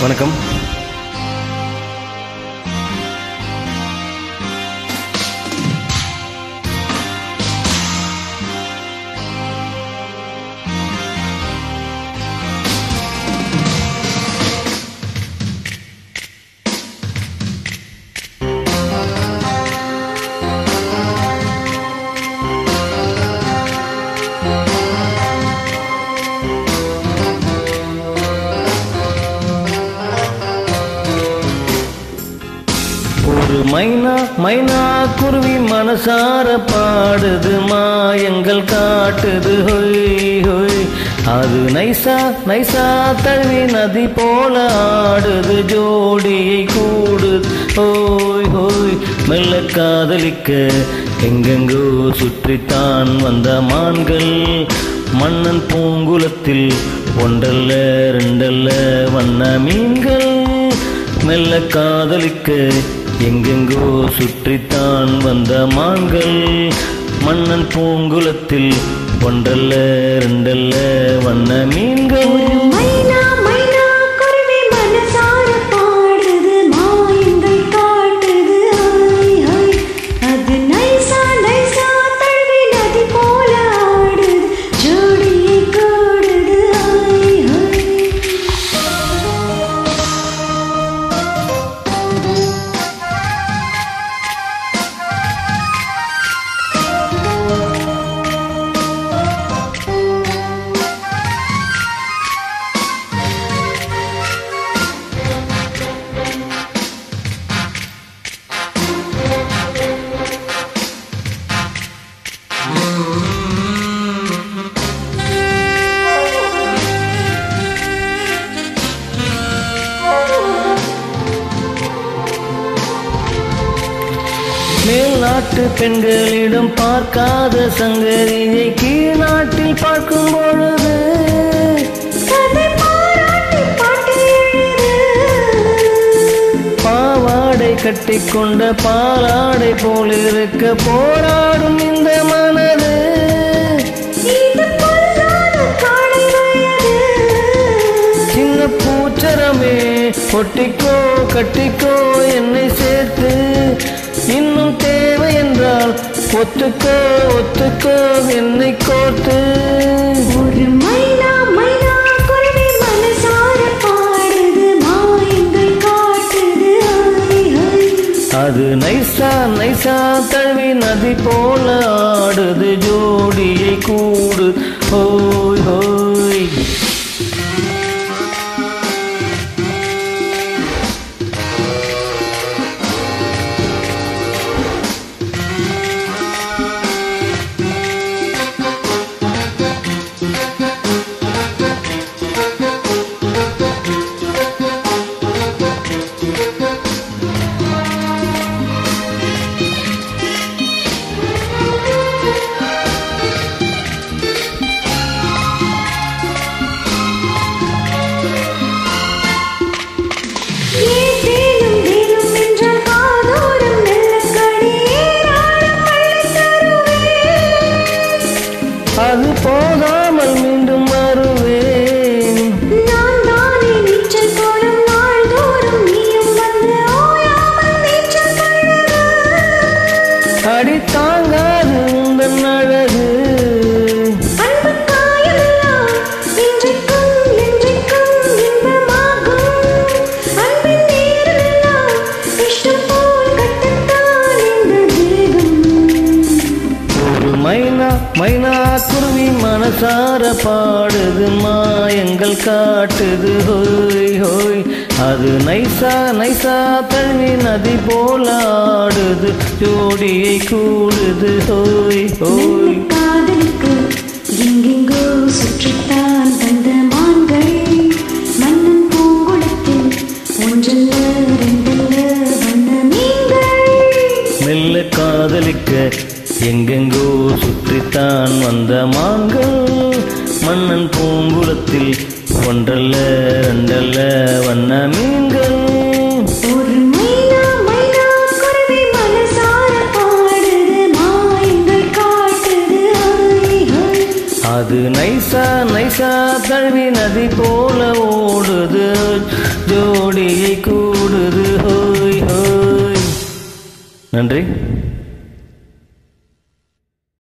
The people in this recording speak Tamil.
வணக்கம் ஒரு மைனா மைனா குருவி மனசார பாடுது மாயங்கள் காட்டுது ஹொய் ஹொய் அது நைசா நைசா தழுவி நதி போல ஆடுது ஜோடியை கூடுது ஹோய் ஹோய் மெல்ல காதலிக்க எங்கெங்கோ சுற்றித்தான் வந்த மான்கள் மன்னன் பூங்குலத்தில் ஒன்றல்ல ரெண்டல்ல வண்ண மீன்கள் மெல்ல காதலிக்க எங்கெங்கோ சுற்றித்தான் வந்த மான்கள் மன்னன் பூங்குலத்தில் ஒன்றல்ல ரெண்டல்ல வண்ண மீன்கள் மைனா மைனா குருவி மனசார பாடுது மாயங்கள் காட்டுது ஹாய் ஹாய் அது நைசா நைசா தழுவி நதி போல ஆடுது ஜோடியை கூடுது ஹாய் ஹாய் மேல்நாட்டு பெண்களிடம் பார்க்காத சங்கதியை கீழ் நாட்டில் பார்க்கும் பொழுது கதை பாராட்டி பாட்டு எழுது பாவாடை கட்டிக்கொண்ட பாலாடை போல் இருக்க போராடும் இந்த மனது இது பொல்லாத காளை வயது சின்ன பூச்சரமே ஒட்டிக்கோ கட்டிக்கோ என்னை சேர்த்து இன்னும் தேவை என்றால் ஒத்துக்கோ ஒத்துக்கோ என்னை கோர்த்து ஒரு மைனா மைனா குருவி மனசார பாடுது மாயங்கள் காட்டுது ஹாய் ஹாய் அது நைசா நைசா தழுவி நதி போல ஆடுது ஜோடியை கூடு ஹோய் ஹோய் ஏதேனும் வேணும் என்றால் காதோரம் மெல்லக்கடி ஏராளம் அள்ளித் தருவேன். அது போகாமல் மீண்டும் வருவேன் நான் தானே நீச்சல் கோலம் நாள்தோறும் நீயும் வந்து ஓயாமல் நீச்சல் பழகு. அடி தாங்காது உந்தன் அழகு அன்பு காயமெல்லாம் இன்றைக்கும் என்றைக்கும் இன்பமாகும். அன்பின் நேரமெல்லாம் இஷ்டம் போல் கட்டத்தான் இந்த தேகம் ஒரு மைனா மைனா குருவி மனசார பாடுது மாயங்கள் காட்டுது ஹோய் ஹோய் அது நைசா நைசா தழுவி நதி போல ஆடுது ஜோடியை கூடுது ஹோய் ஹோய் நல்ல காதலுக்கு எங்கெங்கோ சுற்றித்தான் வந்த மான்கள் மன்னன் பூங்குளத்தில் ஒன்றல்ல ரெண்டல்ல வண்ண மீன்கள் மெல்ல காதலிக்க எங்கெங்கோ சுற்றித்தான் வந்த மான்கள் மன்னன் பூங்குளத்தில் ஒன்றல்ல ரெண்டல்ல வண்ண மீன்கள் ஒரு மைனா மைனா குருவி மனசார பாடுது மாயங்கள் காட்டுது ஹாய் ஹாய் அது நைசா நைசா தழுவி நதி போல ஓடுது ஜோடியை கூடுது ஹோய் ஹோய் நன்றி